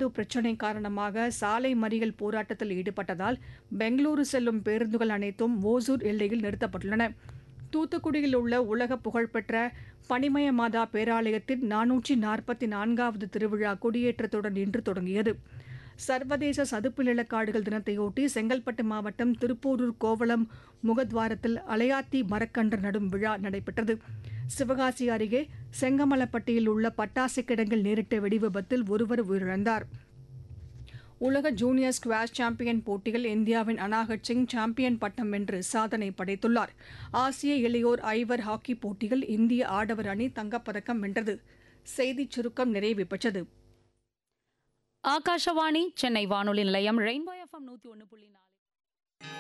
மேகதாது பிரச்சினை காரணமாக சாலை மறியல் போராட்டத்தில் ஈடுபட்டதால் பெங்களூரு செல்லும் பேருந்துகள் அனைத்தும் ஓசூர் எல்லையில் நிறுத்தப்பட்டுள்ளன தூத்துக்குடியில் உள்ள உலக புகழ்பெற்ற பனிமய மாதா பேராலயத்தின் நானூற்றி நாற்பத்தி நான்காவது திருவிழா கொடியேற்றத்துடன் இன்று தொடங்கியது சர்வதேச சதுப்பு நிலக்காடுகள் தினத்தையொட்டி செங்கல்பட்டு மாவட்டம் திருப்போரூர் கோவளம் முகத்வாரத்தில் அலையாத்தி மரக்கன்று நடும் விழா நடைபெற்றது சிவகாசி அருகே செங்கமலப்பட்டியில் உள்ள பட்டாசு கிடங்கில் நேரிட்ட வெடிவிபத்தில் ஒருவர் உயிரிழந்தார் உலக ஜூனியர் ஸ்குவாஷ் சாம்பியன் போட்டியில் இந்தியாவின் அனாகட் சிங் சாம்பியன் பட்டம் வென்று சாதனை படைத்துள்ளார் ஆசிய இளையோர் ஐவர் ஹாக்கி போட்டியில் இந்திய ஆடவர் அணி தங்கப்பதக்கம் வென்றது செய்திச் சுருக்கம் நிறைவு பெற்றது ஆகாஷவாணி சென்னை வானொலி நிலையம் ரெயின்போ எஃப்எம் நூத்தி ஒன்று புள்ளி நாலு